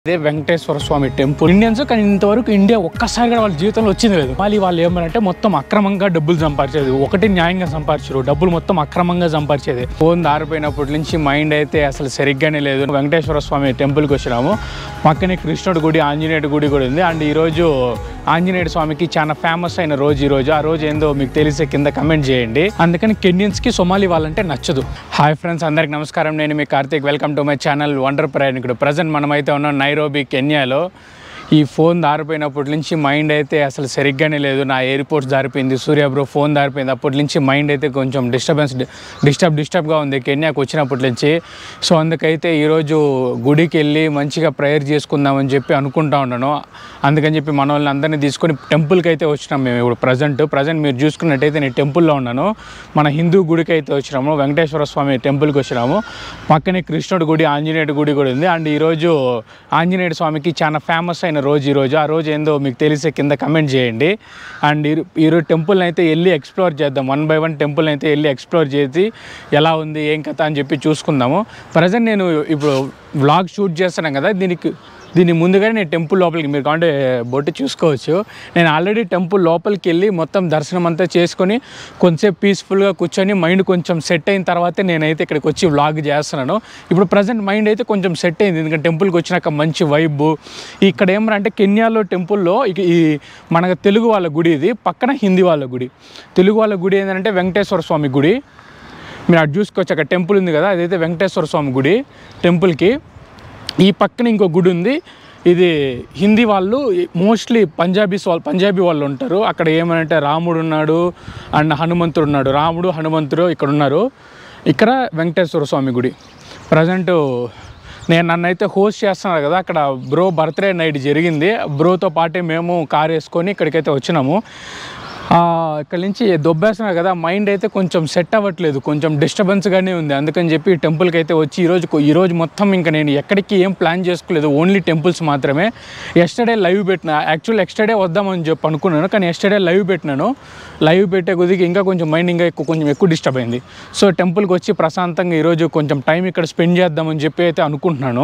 ఇదే వెంకటేశ్వర స్వామి temple Indians కానీ ఇంతవరకు ఇండియా ఒక్కసారి కూడా వాళ్ళ జీవితంలో వచ్చింది లేదు మళ్ళీ వాళ్ళు ఏమనంటే మొత్తం అక్రమంగా డబ్బులు సంపాదించేది ఒకటి న్యాయంగా సంపాదించారు డబ్బులు మొత్తం అక్రమంగా సంపాదించేది ఫోన్ దారిపోయినప్పటి నుంచి మైండ్ అయితే అసలు సరిగ్గానే లేదు వెంకటేశ్వర స్వామి టెంపుల్కి వచ్చినాము పక్కనే కృష్ణుడి గుడి ఆంజనేయుడి గుడి కూడా ఉంది అండ్ ఈ రోజు ఆంజనేయుడి స్వామికి చాలా ఫేమస్ అయిన రోజు ఈ రోజు ఆ రోజు ఏందో మీకు తెలిసే కింద కమెంట్ చేయండి అందుకని కెన్యన్స్ కి సొమాలి వాళ్ళంటే నచ్చదు హాయ్ ఫ్రెండ్స్ అందరికి నమస్కారం నేను మీ Karthik welcome to my channel wonder ప్రయాణికుడు ప్రజెంట్ మనమైతే ఉన్నాం నైరోబీ కెన్యాలో ఈ ఫోన్ దారిపోయినప్పటి నుంచి మైండ్ అయితే అసలు సరిగ్గానే లేదు నా ఎయిర్పోర్ట్స్ దారిపోయింది సూర్య బ్రో ఫోన్ దారిపోయింది అప్పటి నుంచి మైండ్ అయితే కొంచెం డిస్టర్బెన్స్ డిస్టర్బ్ డిస్టర్బ్గా ఉంది కెన్యాకి వచ్చినప్పటి నుంచి సో అందుకైతే ఈరోజు గుడికి వెళ్ళి మంచిగా ప్రేయర్ చేసుకుందామని చెప్పి అనుకుంటా ఉన్నాను అందుకని చెప్పి మన వాళ్ళని అందరినీ తీసుకొని టెంపుల్కి అయితే వచ్చినాం మేము ఇప్పుడు ప్రజెంట్ ప్రజెంట్ మీరు చూసుకున్నట్టయితే నేను టెంపుల్లో ఉన్నాను మన హిందూ గుడికి అయితే వచ్చినాము వెంకటేశ్వర స్వామి టెంపుల్కి వచ్చినాము పక్కనే కృష్ణుడి గుడి ఆంజనేయుడి గుడి కూడా ఉంది అండ్ ఈరోజు ఆంజనేయుడి స్వామికి చాలా ఫేమస్ అయిన రోజు ఈరోజు ఆ రోజు ఏందో మీకు తెలిసే కింద కమెంట్ చేయండి అండ్ ఈ- ఈరోజు టెంపుల్ని అయితే వెళ్ళి ఎక్స్ప్లోర్ చేద్దాం వన్ బై వన్ టెంపుల్ అయితే వెళ్ళి ఎక్స్ప్లోర్ చేసి ఎలా ఉంది ఏం కథ అని చెప్పి చూసుకుందాము ప్రజెంట్ నేను ఇప్పుడు వ్లాగ్ షూట్ చేస్తున్నాను కదా దీనికి దీని ముందుగానే నేను టెంపుల్ లోపలికి మీరు కావాలంటే బొట్టు చూసుకోవచ్చు నేను ఆల్రెడీ టెంపుల్ లోపలికి వెళ్ళి మొత్తం దర్శనం అంతా చేసుకొని కొంచెంసేపు పీస్ఫుల్గా కూర్చొని మైండ్ కొంచెం సెట్ అయిన తర్వాతే నేనైతే ఇక్కడికి వచ్చి వ్లాగ్ చేస్తున్నాను ఇప్పుడు ప్రజెంట్ మైండ్ అయితే కొంచెం సెట్ అయింది ఎందుకంటే టెంపుల్కి వచ్చినాక మంచి వైబ్ ఇక్కడ ఏమరంటే కెన్యాలో టెంపుల్లో ఇక ఈ మన తెలుగు వాళ్ళ గుడి ఇది పక్కన హిందీ వాళ్ళ గుడి తెలుగు వాళ్ళ గుడి ఏంటంటే వెంకటేశ్వర స్వామి గుడి మీరు అటు చూసుకోవచ్చు అక్కడ టెంపుల్ ఉంది కదా అదైతే వెంకటేశ్వర స్వామి గుడి టెంపుల్కి ఈ పక్కన ఇంకో గుడి ఉంది ఇది హిందీ వాళ్ళు మోస్ట్లీ పంజాబీస్ వాళ్ళు పంజాబీ వాళ్ళు ఉంటారు అక్కడ ఏమనంటే రాముడు ఉన్నాడు అండ్ హనుమంతుడు ఉన్నాడు రాముడు హనుమంతుడు ఇక్కడ ఉన్నారు ఇక్కడ వెంకటేశ్వర స్వామి గుడి ప్రజెంట్ నేను నన్నైతే హోస్ట్ చేస్తున్నాను కదా అక్కడ బ్రో బర్త్డే నైట్ జరిగింది బ్రోతో పాటే మేము కార్ వేసుకొని ఇక్కడికైతే వచ్చినాము ఆ, ఇక్కడ నుంచి దొబ్బేస్తున్నారు కదా మైండ్ అయితే కొంచెం సెట్ అవ్వట్లేదు కొంచెం డిస్టర్బెన్స్గానే ఉంది అందుకని చెప్పి టెంపుల్కి అయితే వచ్చి ఈరోజు ఈరోజు మొత్తం ఇంకా నేను ఎక్కడికి ఏం ప్లాన్ చేసుకోలేదు ఓన్లీ టెంపుల్స్ మాత్రమే ఎస్టర్డే లైవ్ పెట్టిన యాక్చువల్ ఎస్టర్డే వద్దామని చెప్పి అనుకున్నాను కానీ ఎస్టర్డే లైవ్ పెట్టినాను లైవ్ పెట్టే కొద్దిగా ఇంకా కొంచెం మైండ్ ఇంకా ఎక్కువ కొంచెం ఎక్కువ డిస్టర్బ్ అయింది సో టెంపుల్కి వచ్చి ప్రశాంతంగా ఈరోజు కొంచెం టైం ఇక్కడ స్పెండ్ చేద్దామని చెప్పి అయితే అనుకుంటున్నాను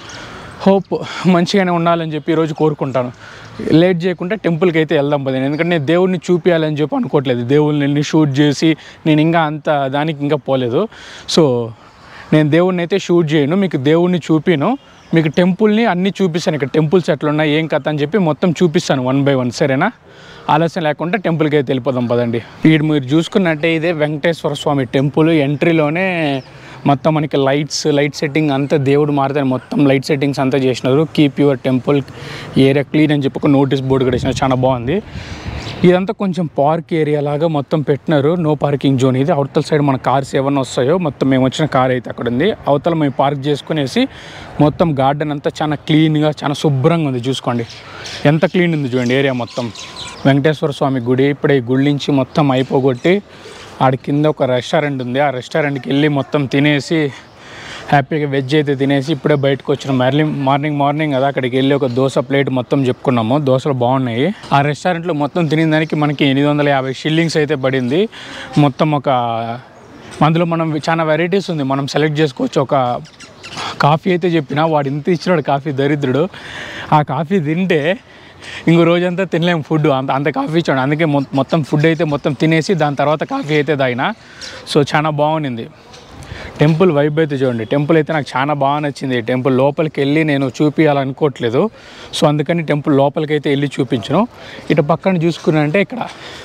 హోప్ మంచిగానే ఉండాలని చెప్పి ఈరోజు కోరుకుంటాను లేట్ చేయకుండా టెంపుల్కి అయితే వెళ్దాం పదండి ఎందుకంటే నేను దేవుడిని చూపించాలని చెప్పి అనుకోవట్లేదు దేవుడిని వెళ్ళి షూట్ చేసి నేను ఇంకా అంత దానికి ఇంకా పోలేదు సో నేను దేవుడిని అయితే షూట్ చేయను మీకు దేవుడిని చూపిను మీకు టెంపుల్ని అన్నీ చూపిస్తాను ఇక్కడ టెంపుల్స్ ఎట్లున్నాయి ఏం కథ అని చెప్పి మొత్తం చూపిస్తాను వన్ బై వన్ సరేనా ఆలస్యం లేకుండా టెంపుల్కి అయితే వెళ్ళిపోదాం పదండి వీడు మీరు చూసుకున్నట్టే ఇదే వెంకటేశ్వర స్వామి టెంపుల్ ఎంట్రీలోనే మొత్తం మనకి లైట్స్ లైట్ సెట్టింగ్ అంతా దేవుడు మారుతాయి మొత్తం లైట్ సెట్టింగ్స్ అంతా చేసినారు keep your temple area clean అని చెప్పి ఒక నోటీస్ బోర్డు కూడా వేసినారు చాలా బాగుంది ఇదంతా కొంచెం పార్క్ ఏరియా లాగా మొత్తం పెట్టినారు నో పార్కింగ్ జోన్ ఇది అవతల సైడ్ మన కార్స్ ఏమన్నా వస్తాయో మొత్తం మేము వచ్చిన కార్ అయితే అక్కడ ఉంది అవతల మేము పార్క్ చేసుకునేసి మొత్తం గార్డెన్ అంతా చాలా క్లీన్గా చాలా శుభ్రంగా ఉంది చూసుకోండి ఎంత క్లీన్ ఉంది చూడండి ఏరియా మొత్తం వెంకటేశ్వర స్వామి గుడి ఇప్పుడే ఈ గుడి నుంచి మొత్తం అయిపోగొట్టి ఆడ కింద ఒక రెస్టారెంట్ ఉంది ఆ రెస్టారెంట్కి వెళ్ళి మొత్తం తినేసి హ్యాపీగా వెజ్ అయితే తినేసి ఇప్పుడే బయటకు వచ్చిన మార్నింగ్ మార్నింగ్ మార్నింగ్ కదా అక్కడికి వెళ్ళి ఒక దోశ ప్లేట్ మొత్తం చెప్పుకున్నాము దోశలు బాగున్నాయి ఆ రెస్టారెంట్లో మొత్తం తినిన దానికి మనకి ఎనిమిది వందల యాభై షిల్లింగ్స్ అయితే పడింది మొత్తం ఒక అందులో మనం చాలా వెరైటీస్ ఉంది మనం సెలెక్ట్ చేసుకోవచ్చు ఒక కాఫీ అయితే చెప్పిన వాడు ఇంత ఇచ్చినాడు కాఫీ దరిద్రుడు ఆ కాఫీ తింటే ఇంకో రోజంతా తినలేము ఫుడ్ అంత అంత కాఫీ ఇచ్చాడు అందుకే మొ- మొత్తం ఫుడ్ అయితే మొత్తం తినేసి దాని తర్వాత కాఫీ అయితే తాగిన సో చాలా బాగుంది టెంపుల్ వైబ్ అయితే చూడండి టెంపుల్ అయితే నాకు చాలా బాగా నచ్చింది టెంపుల్ లోపలికి వెళ్ళి నేను చూపించాలనుకోవట్లేదు సో అందుకని టెంపుల్ లోపలికి అయితే వెళ్ళి చూపించను ఇటు పక్కన చూసుకున్నానంటే ఇక్కడ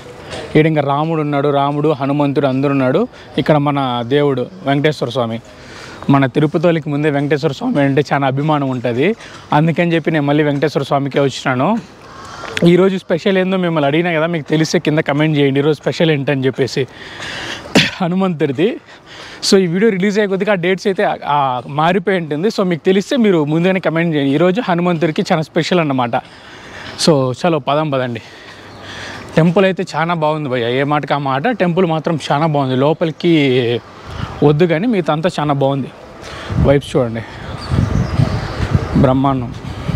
ఈడ ఇంకా రాముడు ఉన్నాడు రాముడు హనుమంతుడు అందరు ఉన్నాడు ఇక్కడ మన దేవుడు వెంకటేశ్వర స్వామి మన తిరుపతికి ముందే వెంకటేశ్వర స్వామి అంటే చాలా అభిమానం ఉంటుంది అందుకని చెప్పి నేను మళ్ళీ వెంకటేశ్వర స్వామికే వచ్చినాను ఈరోజు స్పెషల్ ఏందో మిమ్మల్ని అడిగినా కదా మీకు తెలిస్తే కింద కమెంట్ చేయండి ఈరోజు స్పెషల్ ఏంటని చెప్పేసి హనుమంతుడిది సో ఈ వీడియో రిలీజ్ అయ్యే కొద్దిగా ఆ డేట్స్ అయితే ఆ, మారిపోయి ఉంటుంది సో మీకు తెలిస్తే మీరు ముందుగానే కమెంట్ చేయండి ఈరోజు హనుమంతుడికి చాలా స్పెషల్ అన్నమాట సో చలో పదం పదండి టెంపుల్ అయితే చాలా బాగుంది భయ్య ఏ మాటకి ఆ మాట టెంపుల్ మాత్రం చాలా బాగుంది లోపలికి వద్దు కానీ మిగతా అంతా చాలా బాగుంది వైబ్స్ చూడండి బ్రహ్మాండం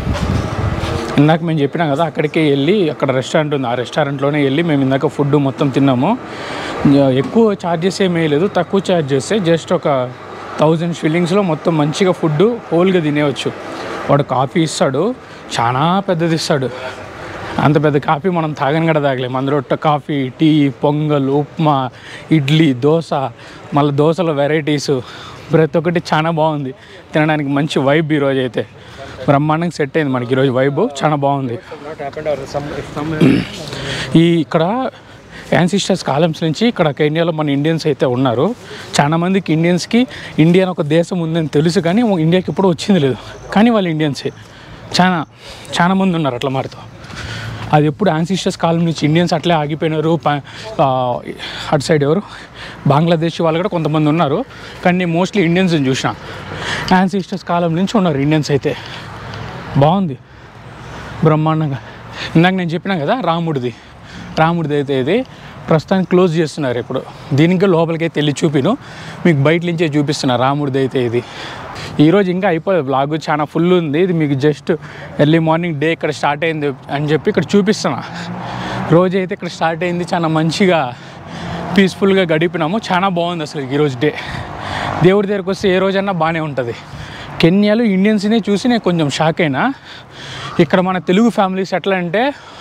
ఇందాక మేము చెప్పినాం కదా అక్కడికే వెళ్ళి అక్కడ రెస్టారెంట్ ఉంది ఆ రెస్టారెంట్లోనే వెళ్ళి మేము ఇందాక ఫుడ్ మొత్తం తిన్నాము ఎక్కువ ఛార్జెస్ ఏమీ లేదు తక్కువ ఛార్జెస్ జస్ట్ ఒక థౌజండ్ షిల్లింగ్స్లో మొత్తం మంచిగా ఫుడ్ హోల్గా తినేవచ్చు వాడు కాఫీ ఇస్తాడు చాలా పెద్దది ఇస్తాడు అంత పెద్ద కాఫీ మనం తాగని కూడా తాగలేము అందులో ఒట్ట కాఫీ టీ పొంగల్ ఉప్మా ఇడ్లీ దోశ మళ్ళీ దోశల వెరైటీస్ ప్రతి ఒక్కటి చాలా బాగుంది తినడానికి మంచి వైబ్ ఈరోజు అయితే బ్రహ్మాండంగా సెట్ అయింది మనకి ఈరోజు వైబ్ చాలా బాగుంది Not happened or some if some ఈ ఇక్కడ యాన్సిస్టర్స్ కాలమ్స్ నుంచి ఇక్కడ కెన్యాలో మన ఇండియన్స్ అయితే ఉన్నారు చాలా మందికి ఇండియన్స్కి ఇండియా అని ఒక దేశం ఉందని తెలుసు కానీ ఇండియాకి ఇప్పుడు వచ్చింది లేదు కానీ వాళ్ళు ఇండియన్సే చాలా చాలా మంది ఉన్నారు అట్లా మారుతూ అది ఎప్పుడు యాన్సిస్టర్స్ కాలం నుంచి ఇండియన్స్ అట్లే ఆగిపోయినారు ప- ఆ, అటు సైడ్ ఎవరు బంగ్లాదేశ్ వాళ్ళు కూడా కొంతమంది ఉన్నారు కానీ నేను మోస్ట్లీ ఇండియన్స్ని చూసిన యాన్సిస్టర్స్ కాలం నుంచి ఉన్నారు ఇండియన్స్ అయితే బాగుంది బ్రహ్మాండంగా ఇందాక నేను చెప్పినా కదా రాముడిది రాముడిది అయితే ఇది ప్రస్తుతానికి క్లోజ్ చేస్తున్నారు ఇప్పుడు దీనికి లోపలికి అయితే వెళ్ళి చూపిను మీకు బయట నుంచే చూపిస్తున్నా రాముడిది అయితే ఇది ఈరోజు ఇంకా అయిపోలేదు బ్లాగ్ చాలా ఫుల్ ఉంది ఇది మీకు జస్ట్ ఎర్లీ మార్నింగ్ డే ఇక్కడ స్టార్ట్ అయింది అని చెప్పి ఇక్కడ చూపిస్తున్నా రోజు అయితే ఇక్కడ స్టార్ట్ అయింది చాలా మంచిగా పీస్ఫుల్గా గడిపినాము చాలా బాగుంది అసలు ఈరోజు డే దేవుడి దగ్గరికి వస్తే ఏ రోజన్నా బాగానే ఉంటుంది కెన్యాలో ఇండియన్స్ని చూసి నేను కొంచెం షాక్ అయినా ఇక్కడ మన తెలుగు ఫ్యామిలీస్ ఎట్లా అంటే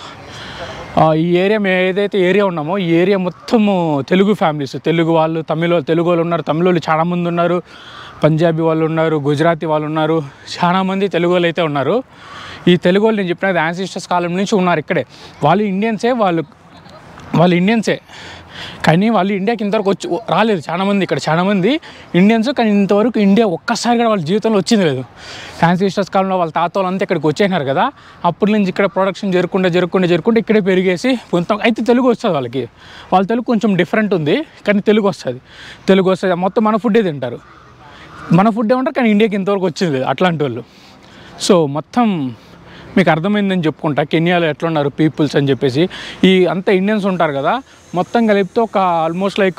ఆ, ఈ ఏరియా మేము ఏదైతే ఏరియా ఉన్నామో ఈ ఏరియా మొత్తము తెలుగు ఫ్యామిలీస్ తెలుగు వాళ్ళు తమిళ వాళ్ళు తెలుగు వాళ్ళు ఉన్నారు తమిళ వాళ్ళు చాలా మంది ఉన్నారు పంజాబీ వాళ్ళు ఉన్నారు గుజరాతీ వాళ్ళు ఉన్నారు చాలా మంది తెలుగు వాళ్ళు అయితే ఉన్నారు ఈ తెలుగు వాళ్ళు నేను చెప్పిన యాన్సిస్టర్స్ కాలం నుంచి ఉన్నారు ఇక్కడే వాళ్ళు ఇండియన్సే వాళ్ళు వాళ్ళు ఇండియన్సే కానీ వాళ్ళు ఇండియాకి ఇంతవరకు వచ్చి రాలేదు చాలా మంది ఇక్కడ చాలా మంది ఇండియన్స్ కానీ ఇంతవరకు ఇండియా ఒక్కసారి కూడా వాళ్ళ జీవితంలో వచ్చింది లేదు ఫ్యాన్సీ సిస్టర్స్ కాలంలో వాళ్ళ తాత వాళ్ళంతా ఇక్కడికి వచ్చేసినారు కదా అప్పటి నుంచి ఇక్కడ ప్రొడక్షన్ జరుపుకుంటే జరుపుకుంటే జరుపుకుంటే ఇక్కడే పెరిగేసి కొంత అయితే తెలుగు వస్తుంది వాళ్ళకి వాళ్ళ తెలుగు కొంచెం డిఫరెంట్ ఉంది కానీ తెలుగు వస్తుంది తెలుగు వస్తుంది మొత్తం మన ఫుడ్డే తింటారు మన ఫుడ్ ఏమంటారు కానీ ఇండియాకి ఇంతవరకు వచ్చింది లేదు అట్లాంటి వాళ్ళు సో మొత్తం మీకు అర్థమైందని చెప్పుకుంటా కెన్యాలో ఎట్లున్నారు పీపుల్స్ అని చెప్పేసి ఈ అంతా ఇండియన్స్ ఉంటారు కదా మొత్తం కలిపితే ఒక ఆల్మోస్ట్ లైక్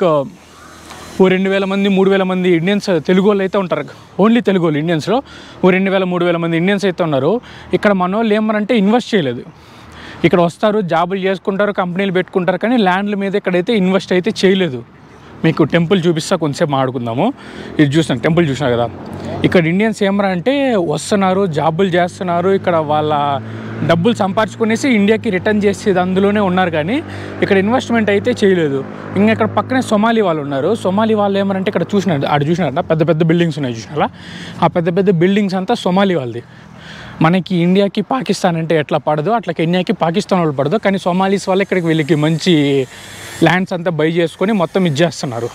ఓ రెండు వేల మంది మూడు వేల మంది ఇండియన్స్ తెలుగు వాళ్ళు అయితే ఉంటారు ఓన్లీ తెలుగు వాళ్ళు ఇండియన్స్లో ఓ రెండు వేల మూడు వేల మంది ఇండియన్స్ అయితే ఉన్నారు ఇక్కడ మన వాళ్ళు ఏమనంటే ఇన్వెస్ట్ చేయలేదు ఇక్కడ వస్తారు జాబులు చేసుకుంటారు కంపెనీలు పెట్టుకుంటారు కానీ ల్యాండ్ల మీద ఇక్కడైతే ఇన్వెస్ట్ అయితే చేయలేదు మీకు టెంపుల్ చూపిస్తా కొంచెంసేపు మాట్లాడుకుందాము ఇది చూసాను టెంపుల్ చూసినా కదా ఇక్కడ ఇండియన్స్ ఏమరా అంటే వస్తున్నారు జాబులు చేస్తున్నారు ఇక్కడ వాళ్ళ డబ్బులు సంపాదించుకునేసి ఇండియాకి రిటర్న్ చేసేది అందులోనే ఉన్నారు కానీ ఇక్కడ ఇన్వెస్ట్మెంట్ అయితే చేయలేదు ఇంకా ఇక్కడ పక్కనే సొమాలి వాళ్ళు ఉన్నారు సొమాలి వాళ్ళు ఏమరంటే ఇక్కడ చూసినారు ఆడ చూసినారట పెద్ద పెద్ద బిల్డింగ్స్ ఉన్నాయి చూసినారా ఆ పెద్ద పెద్ద బిల్డింగ్స్ అంతా సొమాలి వాళ్ళది మనకి ఇండియాకి పాకిస్తాన్ అంటే ఎట్లా పడదు అట్లా కెన్యాకి పాకిస్తాన్ వాళ్ళు పడదు కానీ సొమాలీస్ వాళ్ళు ఇక్కడికి వీళ్ళకి మంచి ల్యాండ్స్ అంతా బై చేసుకొని మొత్తం ఇచ్చేస్తున్నారు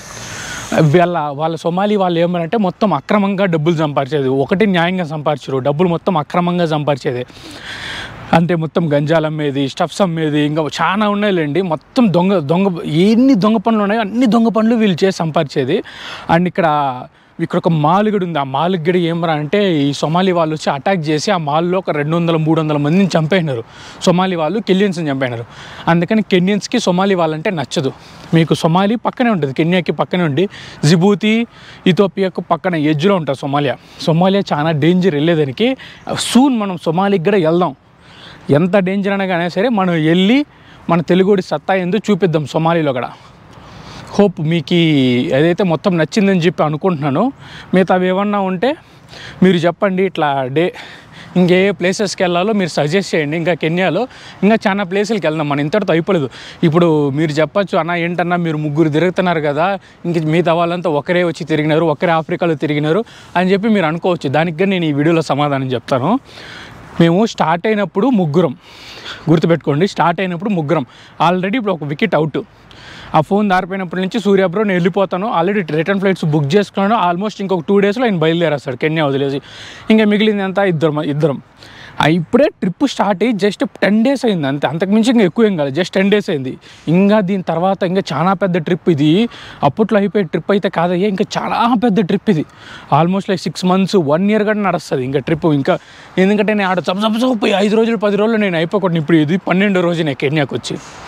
వాళ్ళ వాళ్ళ సొమాలి వాళ్ళు ఏమనంటే మొత్తం అక్రమంగా డబ్బులు సంపాదించేది ఒకటి న్యాయంగా సంపాదించరు డబ్బులు మొత్తం అక్రమంగా సంపాదించేది అంటే మొత్తం గంజాలు అమ్మేది స్టఫ్స్ అమ్మేది ఇంకా చాలా ఉన్నాయిలేండి మొత్తం దొంగ దొంగ ఎన్ని దొంగ పనులు ఉన్నాయో అన్ని దొంగ పనులు వీళ్ళు చేసి సంపాదించేది అండ్ ఇక్కడ ఇక్కడ ఒక మాల్ కూడా ఉంది ఆ మాల్ కూడా ఏమరా అంటే ఈ సొమాలి వాళ్ళు వచ్చి అటాక్ చేసి ఆ మాల్లో ఒక రెండు వందల మూడు వందల మందిని చంపేసినారు సొమాలి వాళ్ళు కెన్యన్స్ని చంపేసినారు అందుకని కెన్యన్స్కి సొమాలి వాళ్ళంటే నచ్చదు మీకు సొమాలి పక్కనే ఉంటుంది కెన్యాకి పక్కనే ఉండి జిబూతి ఇథోపియాకు పక్కన ఎడ్జ్లో ఉంటుంది సొమాలియా సొమాలియా చాలా డేంజర్ వెళ్ళేదానికి సూన్ మనం సొమాలికి కూడా వెళ్దాం ఎంత డేంజర్ అయినా కానీ సరే మనం వెళ్ళి మన తెలుగుడి సత్తా ఏందో చూపిద్దాం సొమాలీలో కూడా హోప్ మీకు ఈ ఏదైతే మొత్తం నచ్చిందని చెప్పి అనుకుంటున్నాను మిగతా అవి ఏమన్నా ఉంటే మీరు చెప్పండి ఇట్లా డే ఇంకే ప్లేసెస్కి వెళ్ళాలో మీరు సజెస్ట్ చేయండి ఇంకా కెన్యాలో ఇంకా చాలా ప్లేసులకి వెళ్దాం మన ఇంతటితో అయిపోలేదు ఇప్పుడు మీరు చెప్పచ్చు అన్న ఏంటన్నా మీరు ముగ్గురు తిరుగుతున్నారు కదా ఇంక మిగతా వాళ్ళంతా ఒకరే వచ్చి తిరిగినారు ఒకరే ఆఫ్రికాలో తిరిగినారు అని చెప్పి మీరు అనుకోవచ్చు దానికి కూడా నేను ఈ వీడియోలో సమాధానం చెప్తాను మేము స్టార్ట్ అయినప్పుడు ముగ్గురం గుర్తుపెట్టుకోండి స్టార్ట్ అయినప్పుడు ముగ్గురం ఆల్రెడీ ఇప్పుడు ఒక వికెట్ అవుట్ ఆ ఫోన్ దారిపోయినప్పటి నుంచి సూర్య బ్రో నేను వెళ్ళిపోతాను ఆల్రెడీ రిటర్న్ ఫ్లైట్స్ బుక్ చేసుకున్నాను ఆల్మోస్ట్ ఇంకొక టూ డేస్లో ఆయన బయలుదేరేస్తాడు కెన్యా వదిలేసి ఇంకా మిగిలింది అంతా ఇద్దరం ఇద్దరం ఆ ఇప్పుడే ట్రిప్ స్టార్ట్ అయ్యి జస్ట్ టెన్ డేస్ అయింది అంతే అంతకుమించి ఇంకా ఎక్కువ ఏం కాదు జస్ట్ టెన్ డేస్ అయింది ఇంకా దీని తర్వాత ఇంకా చాలా పెద్ద ట్రిప్ ఇది అప్పట్లో అయిపోయే ట్రిప్ అయితే కాదయ్యా ఇంకా చాలా పెద్ద ట్రిప్ ఇది almost like six months one year కూడా నడుస్తుంది ఇంకా ట్రిప్ ఇంకా ఎందుకంటే నేను ఆడ చప్ప పోయి ఐదు రోజులు పది రోజులు నేను అయిపోకూడదు ఇప్పుడు ఇది పన్నెండో రోజు నేను కెన్యాకి వచ్చి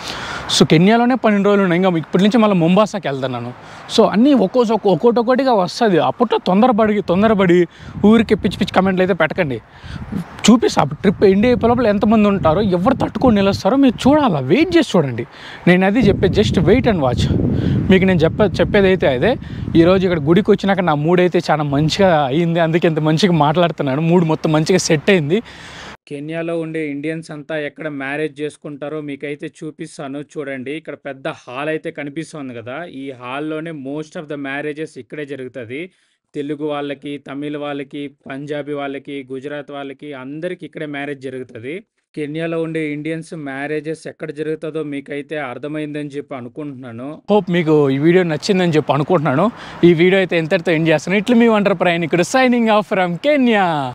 సో కెన్యాలోనే పన్నెండు రోజులు ఉన్నాయి ఇంకా ఇప్పటి నుంచి మళ్ళీ ముంబాసాకి వెళ్తున్నాను సో అన్నీ ఒక్కోసి ఒక్కో ఒక్కోటి ఒక్కోటిగా వస్తుంది అప్పట్లో తొందరపడి తొందరపడి ఊరికి పిచ్చి పిచ్చి కమెంట్లు అయితే పెట్టకండి చూపిస్తా అప్పుడు ట్రిప్ ఇండియా అయిపోయే లోపల ఎంతమంది ఉంటారో ఎవరు తట్టుకొని నిలుస్తారో మీరు చూడాలా వెయిట్ చేసి చూడండి నేను అది చెప్పేది జస్ట్ వెయిట్ అండ్ వాచ్ మీకు నేను చెప్ప చెప్పేది అయితే అదే ఈరోజు ఇక్కడ గుడికి వచ్చినాక నా మూడ్ అయితే చాలా మంచిగా అయింది అందుకే ఇంత మంచిగా మాట్లాడుతున్నాను మూడ్ మొత్తం మంచిగా సెట్ అయింది కెన్యాలో ఉండే ఇండియన్స్ అంతా ఎక్కడ మ్యారేజ్ చేసుకుంటారో మీకైతే చూపిస్తాను చూడండి ఇక్కడ పెద్ద హాల్ అయితే కనిపిస్తుంది కదా ఈ హాల్లోనే మోస్ట్ ఆఫ్ ద మ్యారేజెస్ ఇక్కడే జరుగుతుంది తెలుగు వాళ్ళకి తమిళ వాళ్ళకి పంజాబీ వాళ్ళకి గుజరాత్ వాళ్ళకి అందరికి ఇక్కడే మ్యారేజ్ జరుగుతుంది కెన్యాలో ఉండే ఇండియన్స్ మ్యారేజెస్ ఎక్కడ జరుగుతుందో మీకైతే అర్థమైందని చెప్పి అనుకుంటున్నాను హోప్ మీకు ఈ వీడియో నచ్చిందని చెప్పి అనుకుంటున్నాను ఈ వీడియో అయితే ఎంతటితో ఎండ్ చేస్తాను ఇట్లా మీ వండర్ ప్రయాణికుడు సైనింగ్ ఆఫ్ ఫ్రమ్ కెన్యా